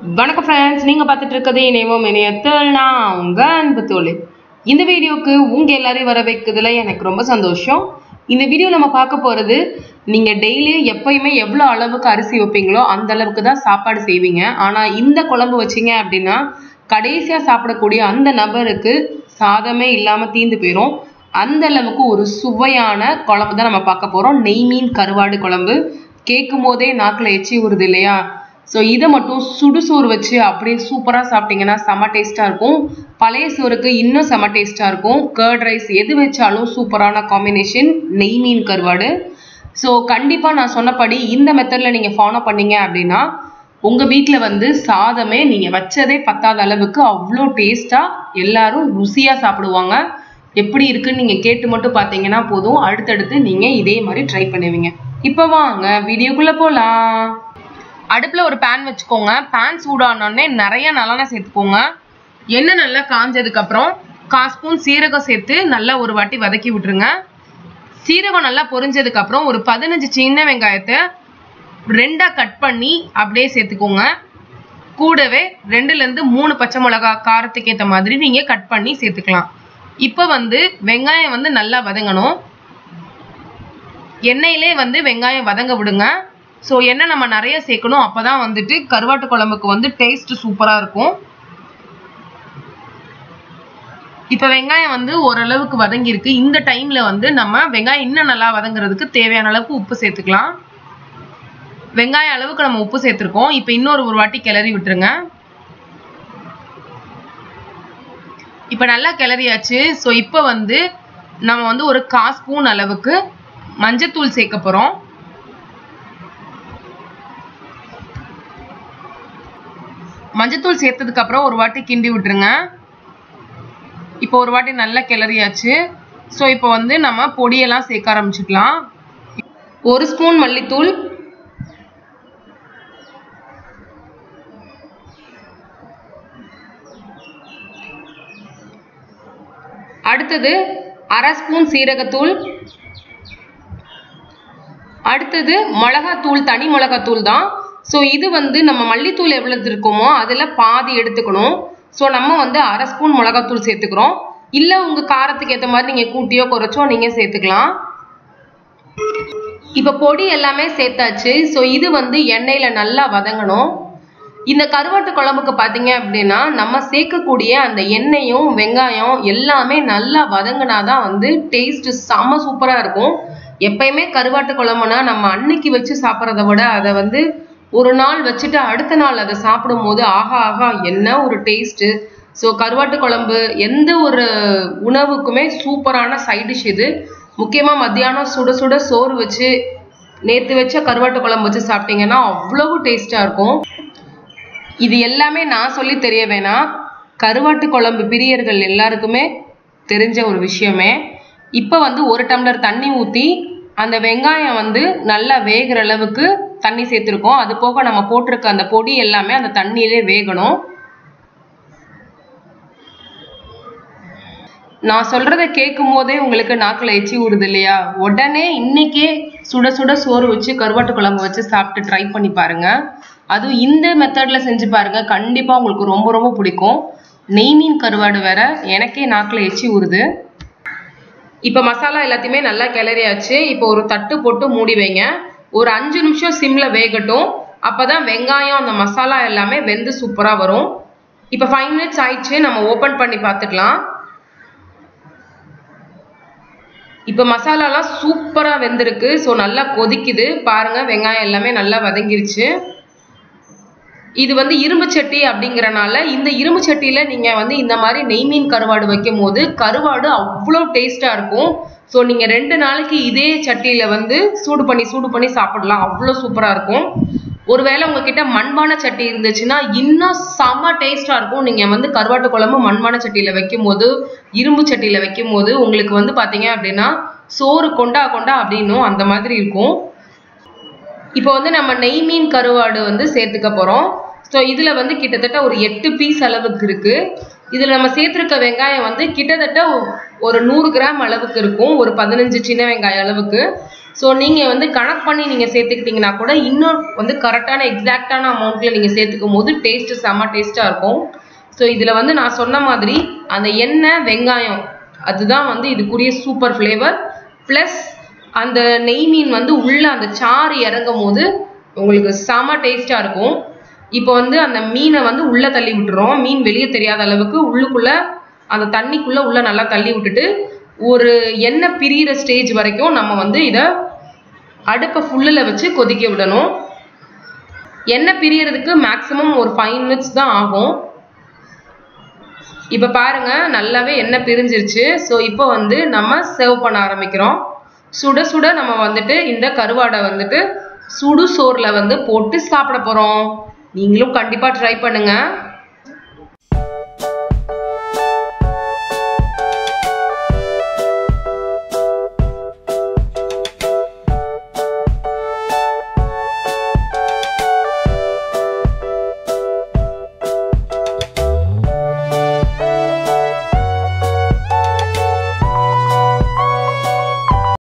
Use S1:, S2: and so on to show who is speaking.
S1: வணக்கம் ஃப்ரெண்ட்ஸ் நீங்கள் பார்த்துட்டு இருக்கிறது இணைவோம் இணையத்தில் நான் உங்கள் அன்பு தோழி இந்த வீடியோவுக்கு உங்கள் எல்லாரையும் வர வைக்கிறதுல எனக்கு ரொம்ப சந்தோஷம் இந்த வீடியோ நம்ம பார்க்க போகிறது நீங்கள் டெய்லி எப்பயுமே எவ்வளோ அளவுக்கு அரிசி வைப்பீங்களோ அந்த அளவுக்கு தான் சாப்பாடு செய்வீங்க ஆனால் இந்த குழம்பு வச்சீங்க அப்படின்னா கடைசியாக சாப்பிடக்கூடிய அந்த நபருக்கு சாதமே இல்லாமல் தீந்து போயிடும் அந்த அளவுக்கு ஒரு சுவையான குழம்பு தான் நம்ம பார்க்க போகிறோம் நெய் மீன் கருவாடு குழம்பு கேட்கும் போதே நாக்கில் எச்சி வருது இல்லையா ஸோ இதை மட்டும் சுடுசோறு வச்சு அப்படியே சூப்பராக சாப்பிட்டீங்கன்னா செம டேஸ்ட்டாக இருக்கும் பழைய சோறுக்கு இன்னும் செம டேஸ்ட்டாக இருக்கும் கர்ட் ரைஸ் எது வச்சாலும் சூப்பரான காம்பினேஷன் நெய் மீன் கருவாடு ஸோ கண்டிப்பாக நான் சொன்னபடி இந்த மெத்தடில் நீங்கள் ஃபாலோ பண்ணீங்க அப்படின்னா உங்கள் வீட்டில் வந்து சாதமே நீங்கள் வச்சதே பத்தாத அளவுக்கு அவ்வளோ டேஸ்ட்டாக எல்லாரும் ருசியாக சாப்பிடுவாங்க எப்படி இருக்குன்னு நீங்கள் கேட்டு மட்டும் பார்த்தீங்கன்னா போதும் அடுத்தடுத்து நீங்கள் இதே மாதிரி ட்ரை பண்ணுவீங்க இப்போ வாங்க வீடியோக்குள்ளே போகலாம் அடுப்பில் ஒரு பேன் வச்சுக்கோங்க பேன் சூடானோடனே நிறைய நல்லெண்ணெய் சேர்த்துக்கோங்க எண்ணெய் நல்லா காஞ்சதுக்கப்புறம் கால் ஸ்பூன் சீரகம் சேர்த்து நல்லா ஒரு வாட்டி வதக்கி விட்டுருங்க சீரகம் நல்லா பொரிஞ்சதுக்கப்புறம் ஒரு பதினஞ்சு சின்ன வெங்காயத்தை ரெண்டாக கட் பண்ணி அப்படியே சேர்த்துக்கோங்க கூடவே ரெண்டுலேருந்து மூணு பச்சை மிளகா காரத்துக்கு ஏற்ற மாதிரி நீங்கள் கட் பண்ணி சேர்த்துக்கலாம் இப்போ வந்து வெங்காயம் வந்து நல்லா வதங்கணும் எண்ணெயிலே வந்து வெங்காயம் வதங்க விடுங்க ஸோ எண்ணெய் நம்ம நிறைய சேர்க்கணும் அப்போ தான் வந்துட்டு கருவாட்டு குழம்புக்கு வந்து டேஸ்ட் சூப்பராக இருக்கும் இப்போ வெங்காயம் வந்து ஓரளவுக்கு வதங்கியிருக்கு இந்த டைமில் வந்து நம்ம வெங்காயம் இன்னும் நல்லா வதங்குறதுக்கு தேவையான அளவுக்கு உப்பு சேர்த்துக்கலாம் வெங்காயம் அளவுக்கு நம்ம உப்பு சேர்த்துருக்கோம் இப்போ இன்னொரு ஒரு வாட்டி கிளறி விட்டுருங்க இப்போ நல்லா கிளறியாச்சு ஸோ இப்போ வந்து நம்ம வந்து ஒரு கா ஸ்பூன் அளவுக்கு மஞ்சத்தூள் சேர்க்க போகிறோம் மஞ்சத்தூள் சேர்த்ததுக்கு அப்புறம் ஒரு வாட்டி கிண்டி விட்டுருங்க இப்போ ஒரு வாட்டி நல்லா கிளறியாச்சு ஸோ இப்போ வந்து நம்ம பொடியெல்லாம் சேர்க்க ஆரம்பிச்சுக்கலாம் ஒரு ஸ்பூன் மல்லித்தூள் அடுத்தது அரை ஸ்பூன் சீரகத்தூள் அடுத்தது மிளகாத்தூள் தனி மிளகாத்தூள் தான் ஸோ இது வந்து நம்ம மல்லித்தூள் எவ்வளவு இருக்குமோ அதில் பாதி எடுத்துக்கணும் ஸோ நம்ம வந்து அரை ஸ்பூன் மிளகாத்தூள் சேர்த்துக்கிறோம் இல்லை உங்கள் காரத்துக்கு ஏற்ற மாதிரி நீங்கள் கூட்டியோ குறைச்சோ நீங்கள் சேர்த்துக்கலாம் இப்போ பொடி எல்லாமே சேர்த்தாச்சு ஸோ இது வந்து எண்ணெயில் நல்லா வதங்கணும் இந்த கருவாட்டு குழம்புக்கு பார்த்தீங்க அப்படின்னா நம்ம சேர்க்கக்கூடிய அந்த எண்ணெயும் வெங்காயம் எல்லாமே நல்லா வதங்கினாதான் வந்து டேஸ்ட் செம்ம சூப்பராக இருக்கும் எப்பயுமே கருவாட்டு குழம்புனா நம்ம அன்னைக்கு வச்சு சாப்பிட்றத விட அதை வந்து ஒரு நாள் வச்சுட்டு அடுத்த நாள் அதை சாப்பிடும் போது ஆஹா ஆஹா என்ன ஒரு டேஸ்ட்டு ஸோ கருவாட்டு குழம்பு எந்த ஒரு உணவுக்குமே சூப்பரான சைட் டிஷ் இது முக்கியமாக மத்தியானம் சுட சுட சோறு வச்சு நேற்று வச்ச கருவாட்டு குழம்பு வச்சு சாப்பிட்டீங்கன்னா அவ்வளவு டேஸ்ட்டாக இருக்கும் இது எல்லாமே நான் சொல்லி தெரிய வேணாம் கருவாட்டு குழம்பு பிரியர்கள் எல்லாருக்குமே தெரிஞ்ச ஒரு விஷயமே இப்போ வந்து ஒரு டம்ளர் தண்ணி ஊற்றி அந்த வெங்காயம் வந்து நல்லா வேகிற அளவுக்கு தண்ணி சேர்த்துருக்கோம் அது போக நம்ம போட்டிருக்க அந்த பொடி எல்லாமே அந்த தண்ணியிலே வேகணும் நான் சொல்றத கேட்கும் போதே உங்களுக்கு நாக்கில் எச்சி விடுது இல்லையா உடனே இன்னைக்கே சுட சுட சோறு வச்சு கருவாட்டு குழம்பு வச்சு சாப்பிட்டு ட்ரை பண்ணி பாருங்க அதுவும் இந்த மெத்தட்ல செஞ்சு பாருங்க கண்டிப்பா உங்களுக்கு ரொம்ப ரொம்ப பிடிக்கும் நெய் மீன் கருவாடு வேற எனக்கே நாக்கில் எச்சி உருது இப்போ மசாலா எல்லாத்தையுமே நல்லா கிளறியாச்சு இப்போ ஒரு தட்டு போட்டு மூடி வைங்க ஒரு அஞ்சு நிமிஷம் சிம்ல வேகட்டும் அப்பதான் வெங்காயம் அந்த மசாலா எல்லாமே வெந்து சூப்பரா வரும் இப்போ ஃபைவ் மினிட்ஸ் ஆயிடுச்சு நம்ம ஓப்பன் பண்ணி பார்த்துக்கலாம் இப்போ மசாலாலாம் சூப்பராக வெந்திருக்கு ஸோ நல்லா கொதிக்குது பாருங்க வெங்காயம் எல்லாமே நல்லா வதங்கிருச்சு இது வந்து இரும்பு சட்டி அப்படிங்கிறனால இந்த இரும்பு சட்டியில் நீங்கள் வந்து இந்த மாதிரி நெய் மீன் கருவாடு வைக்கும் போது கருவாடு அவ்வளோ டேஸ்ட்டாக இருக்கும் ஸோ நீங்கள் ரெண்டு நாளைக்கு இதே சட்டியில் வந்து சூடு பண்ணி சூடு பண்ணி சாப்பிடலாம் அவ்வளோ சூப்பராக இருக்கும் ஒருவேளை உங்ககிட்ட மண்பான சட்டி இருந்துச்சுன்னா இன்னும் செம்ம டேஸ்ட்டாக இருக்கும் நீங்கள் வந்து கருவாட்டு குழம்பு மண்பான சட்டியில் வைக்கும் போது இரும்பு சட்டியில் வைக்கும் போது உங்களுக்கு வந்து பார்த்தீங்க அப்படின்னா சோறு கொண்டா கொண்டா அப்படின்னும் அந்த மாதிரி இருக்கும் இப்போ வந்து நம்ம நெய் மீன் கருவாடு வந்து சேர்த்துக்க போகிறோம் ஸோ இதில் வந்து கிட்டத்தட்ட ஒரு எட்டு பீஸ் அளவுக்கு இருக்குது இதில் நம்ம சேர்த்துருக்க வெங்காயம் வந்து கிட்டத்தட்ட ஒரு நூறு கிராம் அளவுக்கு இருக்கும் ஒரு பதினஞ்சு சின்ன வெங்காயம் அளவுக்கு ஸோ நீங்கள் வந்து கணக்கு பண்ணி நீங்கள் சேர்த்துக்கிட்டிங்கன்னா கூட இன்னும் வந்து கரெக்டான எக்ஸாக்டான அமௌண்ட்டில் நீங்கள் சேர்த்துக்கும் போது டேஸ்ட்டு செம்ம டேஸ்ட்டாக இருக்கும் ஸோ இதில் வந்து நான் சொன்ன மாதிரி அந்த எண்ணெய் வெங்காயம் அதுதான் வந்து இதுக்குரிய சூப்பர் ஃப்ளேவர் ப்ளஸ் அந்த நெய் மீன் வந்து உள்ளே அந்த சாறு இறங்கும் போது உங்களுக்கு செம டேஸ்ட்டாக இருக்கும் இப்போ வந்து அந்த மீனை வந்து உள்ளே தள்ளி விட்டுறோம் மீன் வெளியே தெரியாத அளவுக்கு உள்ளுக்குள்ளே அந்த தண்ணிக்குள்ளே உள்ளே நல்லா தள்ளி விட்டுட்டு ஒரு எண்ணெய் பிரியிற ஸ்டேஜ் வரைக்கும் நம்ம வந்து இதை அடுப்பை ஃபுல்லில் வச்சு கொதிக்க விடணும் எண்ணெய் பிரியறதுக்கு மேக்ஸிமம் ஒரு ஃபைவ் மினிட்ஸ் தான் ஆகும் இப்போ பாருங்க நல்லாவே எண்ணெய் பிரிஞ்சிருச்சு ஸோ இப்போ வந்து நம்ம சர்வ் பண்ண ஆரம்பிக்கிறோம் சுட சுட நம்ம வந்துட்டு இந்த கருவாடை வந்துட்டு சுடு சோறில் வந்து போட்டு சாப்பிட போகிறோம் நீங்களும் கண்டிப்பாக ட்ரை பண்ணுங்கள்